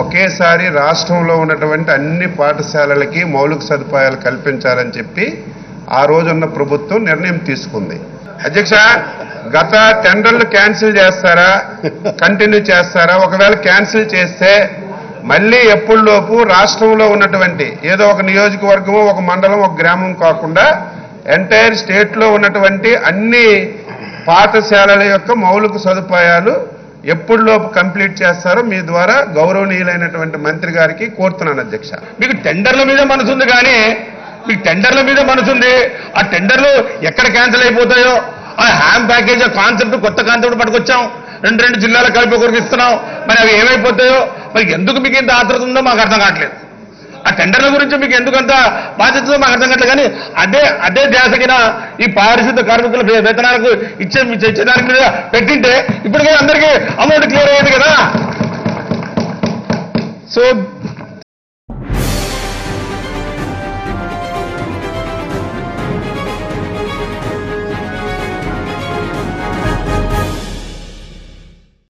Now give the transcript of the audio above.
ఒకేసారి రాష్ట్రంలో ఉన్నటువంటి అన్ని పాఠశాలలకి మౌలిక సదుపాయాలు కల్పించాలని చెప్పి ఆ రోజున్న ప్రభుత్వం నిర్ణయం తీసుకుంది అధ్యక్ష గత టెండర్లు క్యాన్సిల్ చేస్తారా కంటిన్యూ చేస్తారా ఒకవేళ క్యాన్సిల్ చేస్తే మళ్ళీ ఎప్పుడులోపు రాష్ట్రంలో ఉన్నటువంటి ఏదో ఒక నియోజకవర్గము ఒక మండలం ఒక గ్రామం కాకుండా ఎంటైర్ స్టేట్లో ఉన్నటువంటి అన్ని పాఠశాలల యొక్క మౌలిక సదుపాయాలు ఎప్పుడులోపు కంప్లీట్ చేస్తారో మీ ద్వారా గౌరవనీయులైనటువంటి మంత్రి గారికి కోరుతున్నాను అధ్యక్ష మీకు టెండర్ల మీద మనసు ఉంది కానీ మీకు టెండర్ల మీద మనసు ఉంది ఆ టెండర్లు ఎక్కడ క్యాన్సిల్ అయిపోతాయో ఆ హ్యామ్ ప్యాకేజ్ కాన్సెప్ట్ కొత్త కాన్సెప్ట్ పట్టుకొచ్చాం రెండు రెండు జిల్లాల కలిపి ఒకరికి ఇస్తున్నాం మరి అవి ఏమైపోతాయో మరి ఎందుకు మీకు ఇంత ఆతృత ఉందో మాకు అర్థం కావట్లేదు ఆ టెండర్ల గురించి మీకు ఎందుకంత బాధ్యత ఉందో మాకు అర్థం కావట్లేదు కానీ అదే అదే ధ్యాసగిన ఈ పారిశుద్ధ కార్మికుల వే- వేతనాలకు ఇచ్చే ఇచ్చే దాని మీద పెట్టింటే ఇప్పటికే అందరికీ అమౌంట్ క్లియర్ అయ్యేది కదా సో